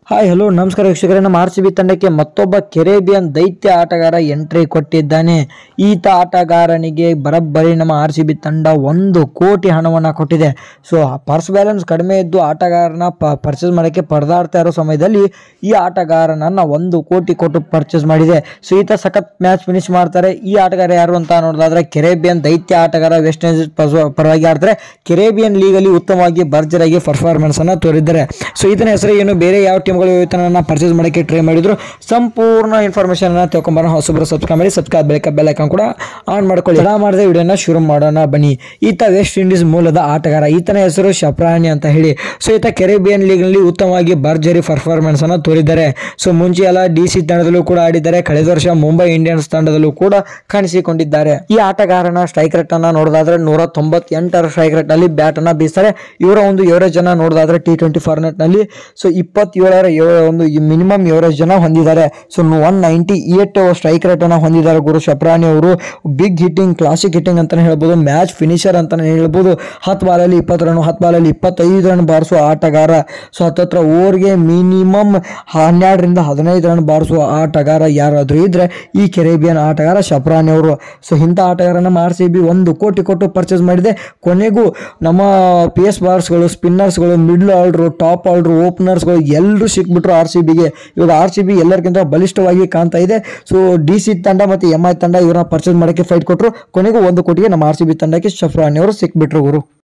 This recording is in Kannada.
ಹಾಯ್ ಹಲೋ ನಮಸ್ಕಾರ ವೀಕ್ಷಕರೇ ನಮ್ಮ ಆರ್ ಸಿ ಬಿ ತಂಡಕ್ಕೆ ಮತ್ತೊಬ್ಬ ಕೆರೇಬಿಯನ್ ದೈತ್ಯ ಆಟಗಾರ ಎಂಟ್ರಿ ಕೊಟ್ಟಿದ್ದಾನೆ ಈತ ಆಟಗಾರನಿಗೆ ಬರಬ್ಬರಿ ನಮ್ಮ ಆರ್ ಸಿ ಬಿ ತಂಡ ಒಂದು ಕೋಟಿ ಹಣವನ್ನು ಕೊಟ್ಟಿದೆ ಸೊ ಪರ್ಸ್ ಬ್ಯಾಲೆನ್ಸ್ ಕಡಿಮೆ ಇದ್ದು ಆಟಗಾರನ ಪರ್ಚೇಸ್ ಮಾಡೋಕ್ಕೆ ಪರದಾಡ್ತಾ ಇರೋ ಸಮಯದಲ್ಲಿ ಈ ಆಟಗಾರನನ್ನ ಒಂದು ಕೋಟಿ ಕೊಟ್ಟು ಪರ್ಚೇಸ್ ಮಾಡಿದೆ ಸೊ ಈತ ಸಖತ್ ಮ್ಯಾಚ್ ಫಿನಿಶ್ ಮಾಡ್ತಾರೆ ಈ ಆಟಗಾರ ಯಾರು ಅಂತ ನೋಡೋದಾದ್ರೆ ಕೆರೇಬಿಯನ್ ದೈತ್ಯ ಆಟಗಾರ ವೆಸ್ಟ್ ಇಂಡೀಸ್ ಪರ್ಸ್- ಪರವಾಗಿ ಆಡ್ತಾರೆ ಕೆರೇಬಿಯನ್ ಲೀಗಲ್ಲಿ ಉತ್ತಮವಾಗಿ ಭರ್ಜರಿಯಾಗಿ ಪರ್ಫಾರ್ಮೆನ್ಸ್ ಅನ್ನ ತೋರಿದ್ದಾರೆ ಸೊ ಈತನ ಹೆಸರು ಏನು ಬೇರೆ ಯಾವ ಟೀಮ್ಗಳು ಈತನನ್ನ ಪರ್ಚೇಸ್ ಮಾಡೋಕ್ಕೆ ಟ್ರೈ ಮಾಡಿದ್ರು ಸಂಪೂರ್ಣ ಇನ್ಫಾರ್ಮೇಶನ್ ಅನ್ನ ತಿಳ್ಕೊಂಬರೋಣ ಹೊಸಬ್ರು ಸಬ್ಸ್ಕ್ರೈಬ್ ಮಾಡಿ ಸಬ್ಸ್ಕ್ರೈಬ್ ಬೆಳಕ ಬೆಲ್ ಐಕಾನ್ ಕೂಡ ಆನ್ ಮಾಡ್ಕೊಳ್ಳಿ ತಡ ಮಾಡದೆ ವಿಡಿಯೋನ ಶುರು ಮಾಡೋಣ ಬನ್ನಿ ಈತ ವೆಸ್ಟ್ ಇಂಡೀಸ್ ಮೂಲದ ಆಟಗಾರ ಈತನ ಹೆಸರು ಶಪ್ರಾಣಿ ಅಂತ ಹೇಳಿ ಸೊ ಈತ ಕೆರೇಬಿಯನ್ ಲೀಗ್ನಲ್ಲಿ ಉತ್ತಮವಾಗಿ ಭರ್ಜರಿ ಪರ್ಫಾರ್ಮೆನ್ಸ್ ಅನ್ನ ತೋರಿದ್ದಾರೆ ಸೊ ಮುಂಚೆ ಎಲ್ಲ ಡಿ ಸಿ ತಂಡದಲ್ಲೂ ಕೂಡ ಆಡಿದ್ದಾರೆ ಕಳೆದ ವರ್ಷ ಮುಂಬೈ ಇಂಡಿಯನ್ಸ್ ತಂಡದಲ್ಲೂ ಕೂಡ ಕಾಣಿಸಿಕೊಂಡಿದ್ದಾರೆ ಈ ಆಟಗಾರನ ಸ್ಟ್ರೈಕ್ ರೇಟ್ ಅನ್ನ ನೋಡೋದಾದ್ರೆ ನೂರ ತೊಂಬತ್ತೆಂಟರ ಸ್ಟ್ರೈಕ್ ರೇಟ್ ನಲ್ಲಿ ಬ್ಯಾಟ್ ಅನ್ನ ಬೀಸ್ತಾರೆ ಇವರ ಒಂದು ಎವರೇಜ್ ಅನ್ನ ನೋಡೋದಾದ್ರೆ ಟಿ ಟ್ವೆಂಟಿ ಫಾರ್ನೆಟ್ ನಲ್ಲಿ ಸೊ ಇಪ್ಪತ್ತೇಳರ ಎವ- ಒಂದು ಮಿನಿಮಮ್ ಎವರೇಜ್ ಜನ ಹೊಂದಿದ್ದಾರೆ so one ninety eight strike rate ಅನ್ನ ಹೊಂದಿದ್ದಾರೆ ಗುರು ಶಪ್ರಾಣಿ ಅವರು ಬಿಗ್ ಹಿಟ್ಟಿಂಗ್ ಕ್ಲಾಸಿಕ್ ಹಿಟ್ಟಿಂಗ್ ಅಂತಾನೆ ಹೇಳ್ಬೋದು ಮ್ಯಾಚ್ ಫಿನಿಶರ್ ಅಂತಾನೆ ಹೇಳ್ಬೋದು ಹತ್ತು ಬಾಲಲ್ಲಿ ಇಪ್ಪತ್ತು ರನ್ ಹತ್ತು ಬಾಲಲ್ಲಿ ಇಪ್ಪತ್ತೈದು ರನ್ ಬಾರಿಸುವ ಆಟಗಾರ ಸೊ ಹತ್ತತ್ರ ಓವರ್ಗೆ ಮಿನಿಮಮ್ ಹನ್ನೆರಡರಿಂದ ಹದಿನೈದು ರನ್ ಬಾರಿಸುವ ಆಟಗಾರ ಯಾರಾದರೂ ಇದ್ರೆ ಈ ಕೆರೇಬಿಯನ್ ಆಟಗಾರ ಶಪ್ರಾನಿ ಅವರು ಸೊ ಇಂಥ ಆಟಗಾರ ನಮ್ಮ ಆರ್ ಸಿ ಬಿ ಒಂದು ಕೋಟಿ ಕೊಟ್ಟು ಪರ್ಚೇಸ್ ಮಾಡಿದೆ ಕೊನೆಗೂ ನಮ್ಮ ಪಿ ಎಸ್ ಬಾರ್ಸ್ಗಳು ಸ್ಪಿನ್ನರ್ಸ್ಗಳು ಮಿಡ್ಲ್ ಆಲ್ಡ್ರು ಟಾಪ್ ಆಲ್ಡ್ರು ಓಪನರ್ಸ್ಗಳು ಎಲ್ಲರೂ ಸಿಕ್ಬಿಟ್ರು ಆರ್ ಸಿ ಬಿಗೆ ಇವಾಗ ಆರ್ ಸಿ ಬಿ ಎಲ್ಲರಿಗಿಂತ ಬಲಿಷ್ಠವಾಗಿ ಕಾಣ್ತಾ ಇದೆ ಸೊ ಡಿ ಸಿ ತಂಡ ಮತ್ತು ಎಂ ಐ ತಂಡ ಇವರನ್ನ ಪರ್ಚೇಸ್ ಮಾಡೋಕ್ಕೆ ಫೈಟ್ ಕೊಟ್ಟರು ಕೊನೆಗೂ ಒಂದು ಕೋಟಿಗೆ ನಮ್ಮ ಆರ್ ಸಿ ಬಿ ತಂಡಕ್ಕೆ ಶಫ್ರಾನಿ ಅವರು ಸಿಕ್ಬಿಟ್ರು ಗುರು